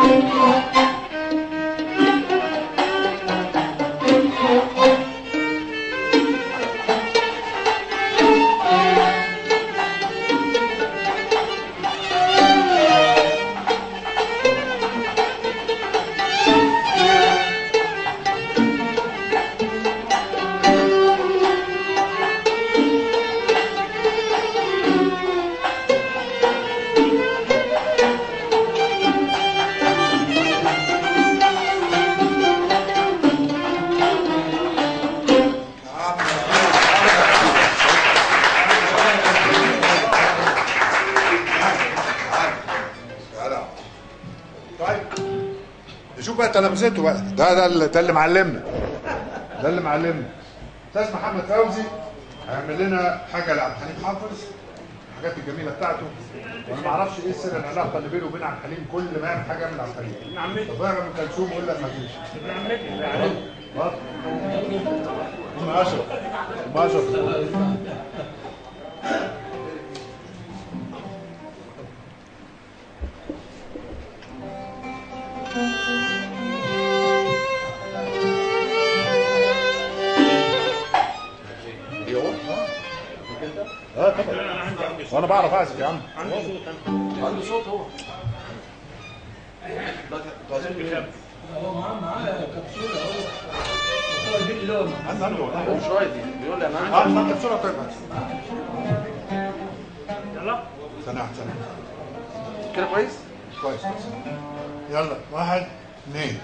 طيب نشوف بقى تلامذته بقى ده ده اللي ده اللي معلمنا ده اللي معلمنا استاذ محمد فوزي هيعمل لنا حاجه لعبد الحليم حافظ الحاجات الجميله بتاعته وانا ما اعرفش ايه سر العلاقه اللي بينه وبين عبد الحليم كل ما يعمل حاجه يعمل عبد الحليم عمتي طب يا ام كلثوم يقول لك ما فيش ابن عمتي يعني اه ام اشرف ام اشرف اه طبعا انا عندي عندي صوت وانا بعرف اعزف يا عم عندي صوت انا عنده صوت هو بيخبي هو معاه معاه كبسوله هو هو البيت اللي هو عنده عنده هو مش رايدي بيقول لي انا اه عندي ما بسرعه طيب يلا سنة سنة كده كويس كويس كويس يلا واحد اثنين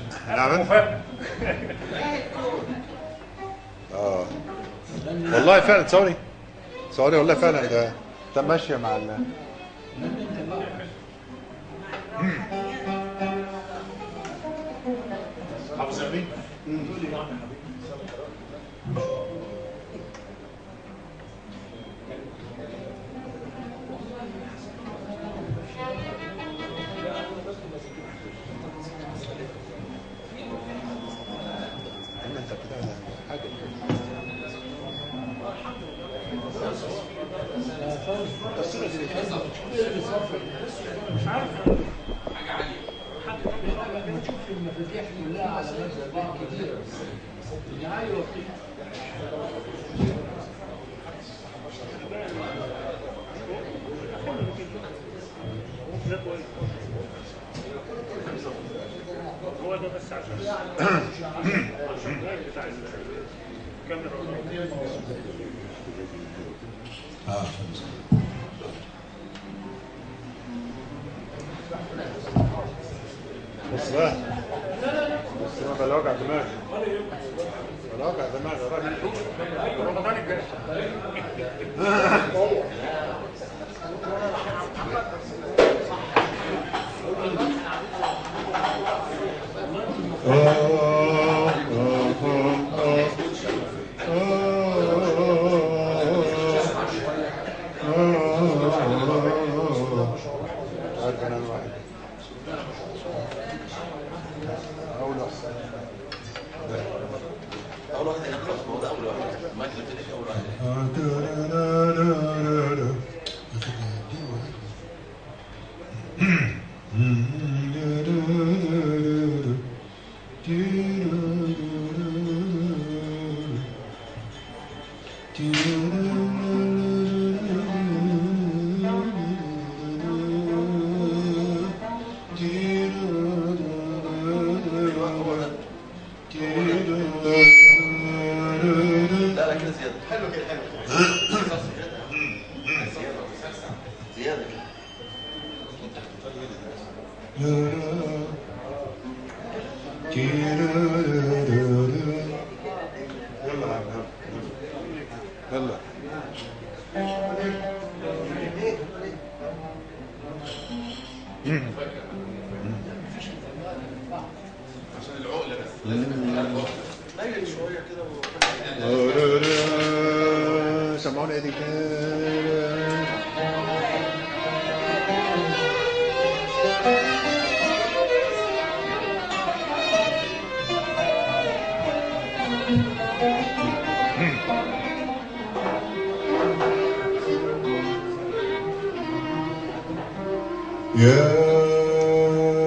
نعم مفاجأة اه والله فعلا تصوري تصوري والله فعلا ده ده ماشيه مع ال حافظ يا انت كده حاجه بنشوف المفاتيح كلها على مدى بعض كتير ايوه ده كويس هو ده بس عشان عشان اللايف بتاع الكاميرا بص بقى بص انا بلا وجع دماغ بلا وجع دماغ يا راجل رمضان الجاي عارف انا الواحد اول واحد اول واحد هينقص ما هو ده اول واحد ما كان في اول واحد لا لا كده زياده حلو كده حلو زياده زياده كده يلا يا عم يلا سمعونا ايدي كده يا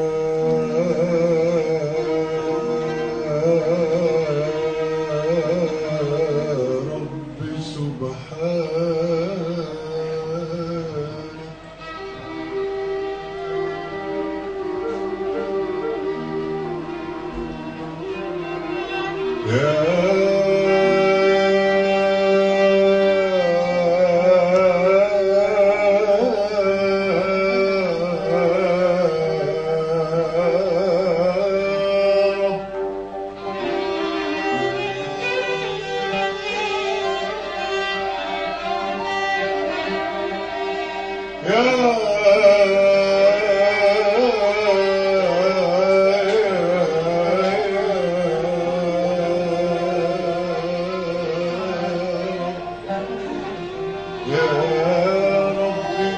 رب سبحانك يا يا ربي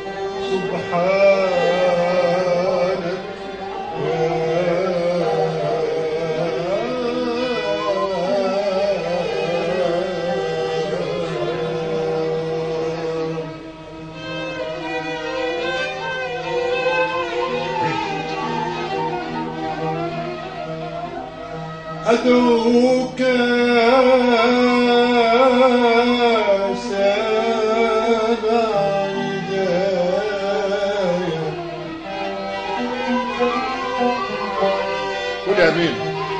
سبحانك أدعوك سامع ندايا قول امين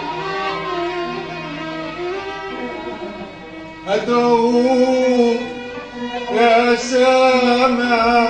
ادعوك يا سامع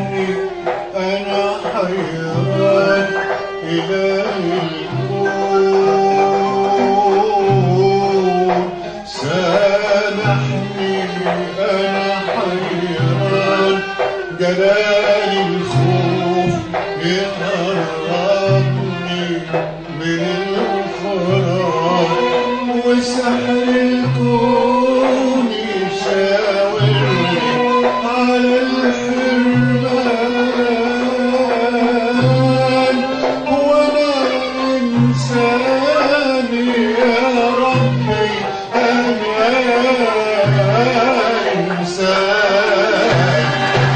سامحني أنا حيران إلهي الكون سامحني أنا حيران جلال الخوف يقربني من الغفران وسحر الكون يشاورني على الحرمان وانا انسان يا ربي انا انسان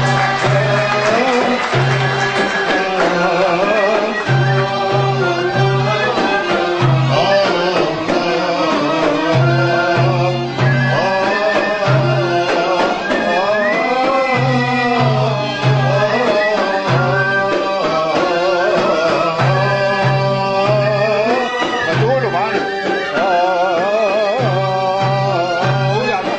هتقولوا معانا قول يا عم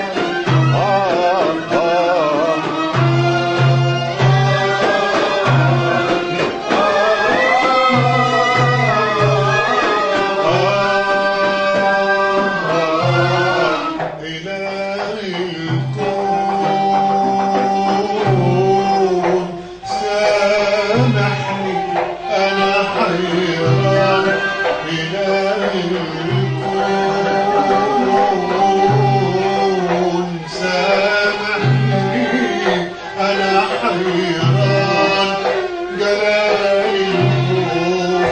إلهي الكون سامحني أنا حيران إلهي الكون سامحني أنا حيران جلال الخوف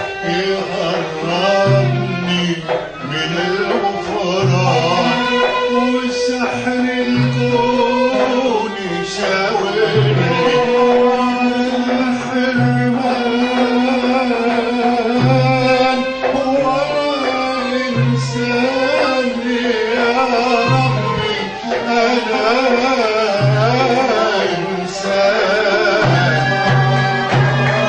يقربني من الغفران والسحر الكون يشاورني على الحرمان وانا انسان يا ربي انا انسان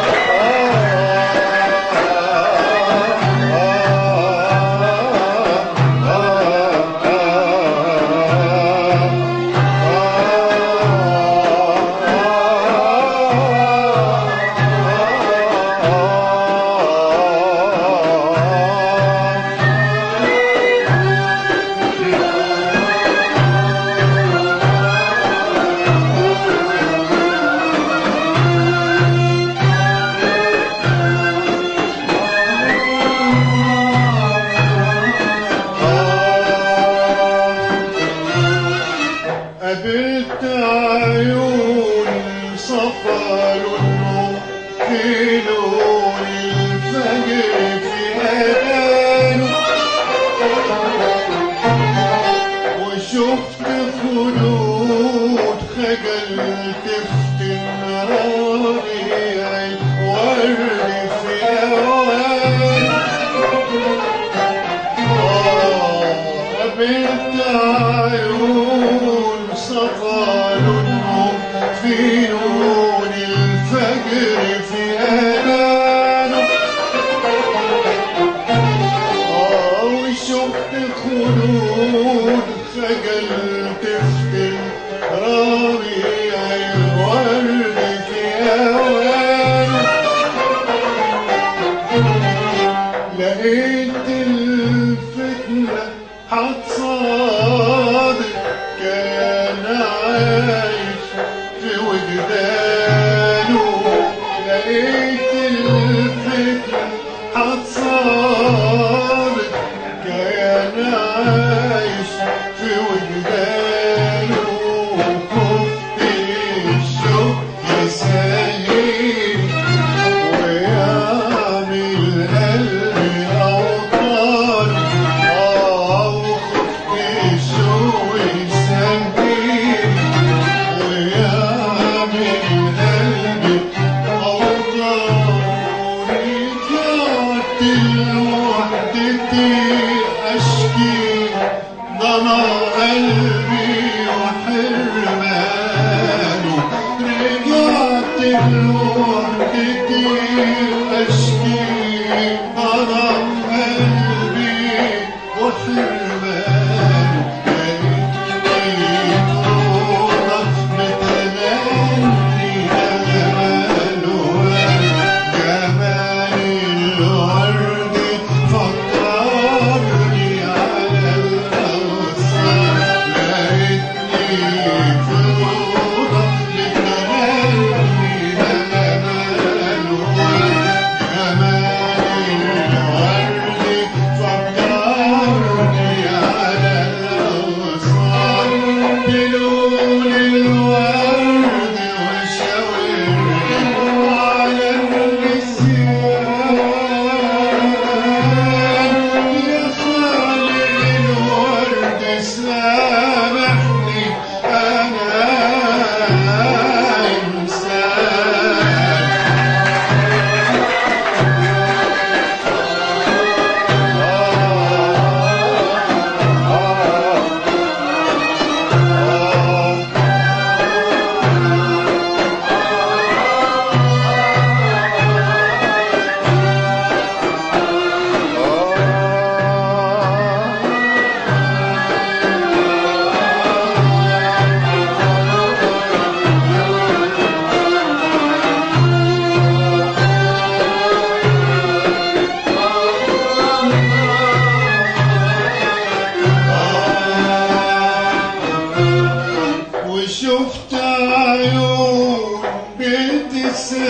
قابلت عيون صفا لونه في نور الفجر في أذانه وشفت خلود خجلت في ربيع الورد في أوانه قابلت عيون صفا لونهم في نور الفجر في آلامه آه وشفت خلود خجلت في ربيع الورد في أوانه لقيت الفتنة هتصادق كان عايش في وجدانه لقيت الفتنة هتصادق كان عايش في وجدانه وخفت الشوق يسهل ويعمل قلبي أوطان آه وخفت الشوق يسهل ويعمل قلبي أوطان ورجعت لوحدتي أشكي ضنا قلبي وحرمانه رجعت لوحدتي أشكي ضنا قلبي وحرمانه كانت روضة بتمني أمان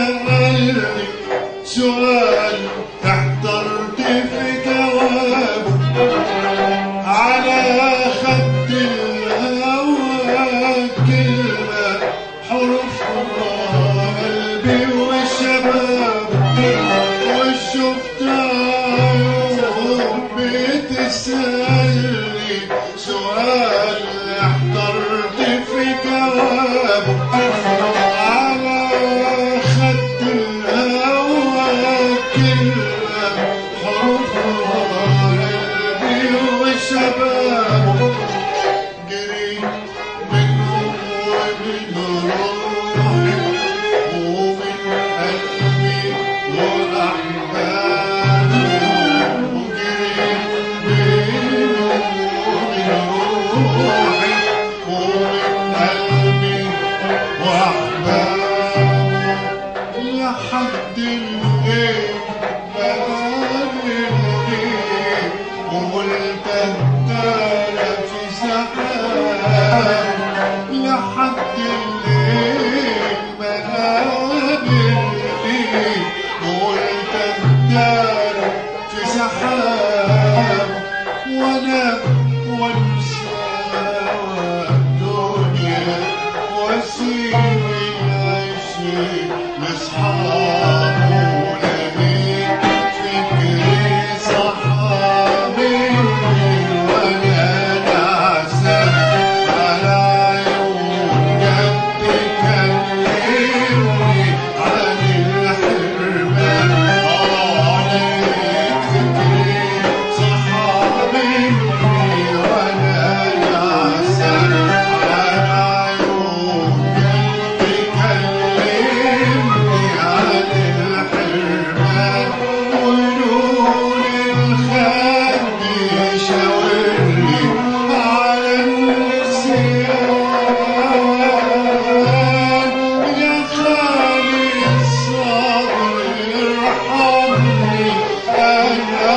سألني سؤال احترت في جوابه على خد الهوى كلمة حروفها قلبي وشبابه وشفت عيون بتسألني سؤال احترت في جوابه على خد الهوى كلمة حروفها قلبي وشبابه جريت منهم ومن روحي ومن قلبي وأحبابي وجريت منهم ومن روحي ومن قلبي وأحبابي لحد الليل بقابلني وقلت الدار في سحاب لحد الليل بقابلني وقلت الدار في سحاب وانا وانسى الدنيا واسيب العيش لاصحابه ولقيت فكري صحابي وانا نعسان على عيون جد تكلمني عن الحرمان عليك فكري صحابي وانا نعسان على عيون جد تكلمني عن الحرمان ونور الخد يشاورني على النسيان يا خالي الصبر ارحمني انا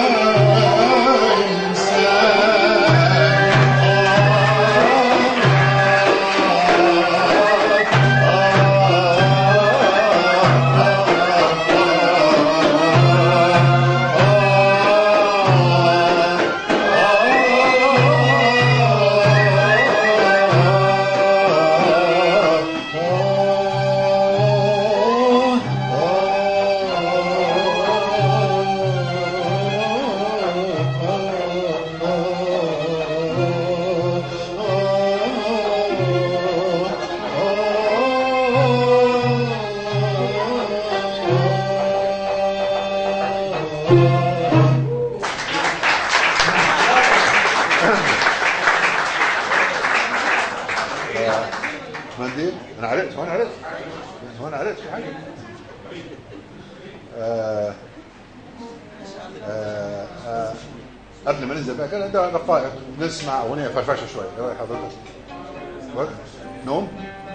منديل انا عرفت هو انا عرفت هو انا عرفت في حاجه آه آه آه قبل ما ننزل بقى كده ده دقائق نسمع اغنيه فرفشه شويه ايه رايك حضرتك؟ وقت؟ نوم؟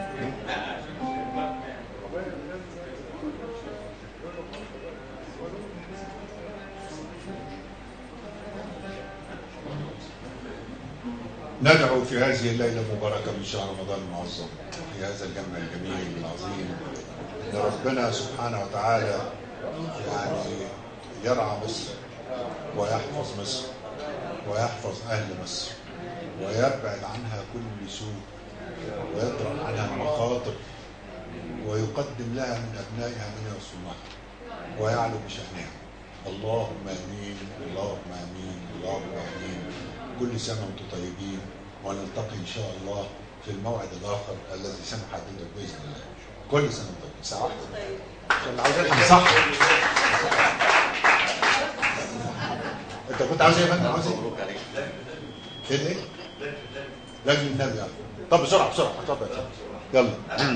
ندعو في هذه الليلة المباركة من شهر رمضان المعظم في هذا الجمع الجميل العظيم ان ربنا سبحانه وتعالى يعني يرعى مصر ويحفظ مصر ويحفظ أهل مصر ويبعد عنها كل سوء ويطرح عنها المخاطر ويقدم لها من أبنائها من يصونها ويعلو بشأنها اللهم امين اللهم امين اللهم امين كل سنه وانتم طيبين ونلتقي ان شاء الله في الموعد الاخر الذي سنحدده باذن الله كل سنه وانتم طيبين ساعه واحده عشان عاوز افهم صح انت كنت عاوز ايه يا فندم عاوز ايه؟ مبروك عليك كده ايه؟ لازم النبي يعني طب بسرعه بسرعه اتفضل يلا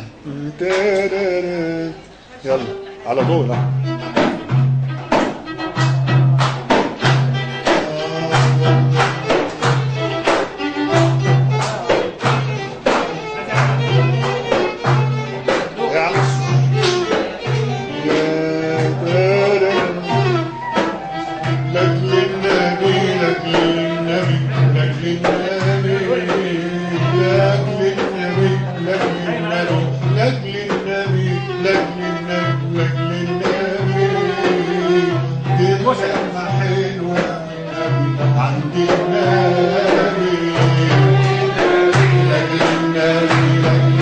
يلا على طول ها يا علي. لك للنبي لك للنبي لك للنبي لك للنبي لك للنبي لك للنبي لك للنبي لاجل النبي دي كلمة حلوة والنبي عند النبي لاجل النبي لاجل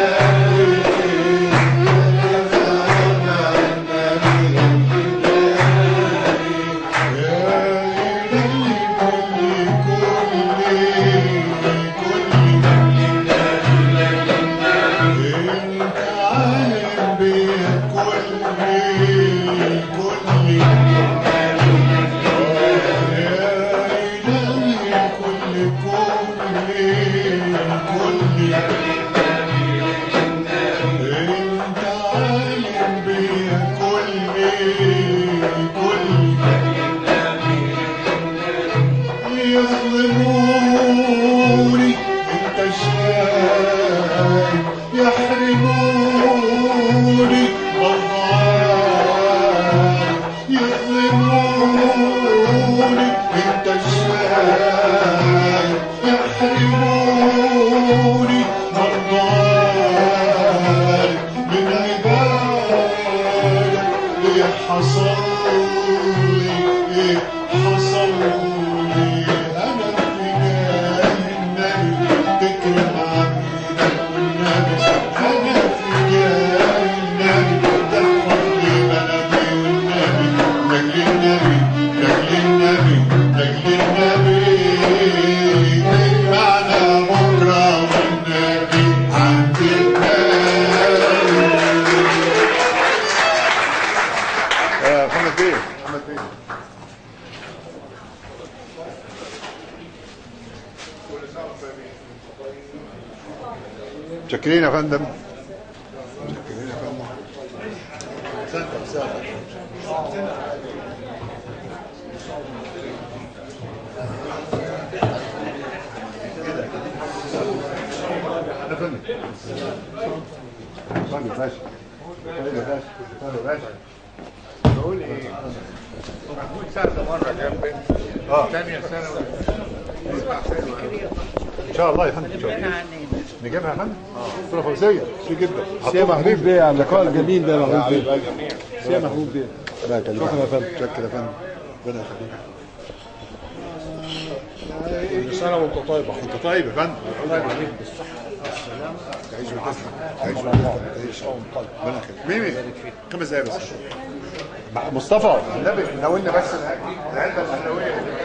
انت عالم بيا كل كل يظلموني انت شايف يحرموني مرضان يظلموني انت شايف يحرموني مرضان من عبادك ايه حصل لي ايه حصل لي انا في جاه النبي تكرم عبيدك والنبي انا في جاه النبي تحفظ لي بلدي والنبي لاجل النبي لاجل النبي لاجل النبي تجمعنا بكره والنبي عند النبي آه، محمد بيه محمد بيه شاكرين يا فندم شاكرين يا فندم سنتم سنتم يا فندم فندم باشا فندم باشا فندم باشا بقول ايه محمود سعد مره جاب بنت اه ثانيه ثانوي ان شاء الله يا فندم ان شاء الله نجيبها يا فندم دكتوره فوزيه شي جدا سي محبوب بيه على اللقاء الجميل ده يا محبوب حبيب بيه قلبي سي محبوب بيه لا يكلمك شكرا يا فندم. شكرا يا فندم ربنا يخليك كل سنه وانت طيب يا انت طيب يا فندم الله يخليك بالصحه والسلامه تعيش وتسلم تعيش وتسلم تعيش ربنا يخليك ميمي خمس دقايق بس مع- مصطفى النبي ناولنا بس العلبه الاهلاويه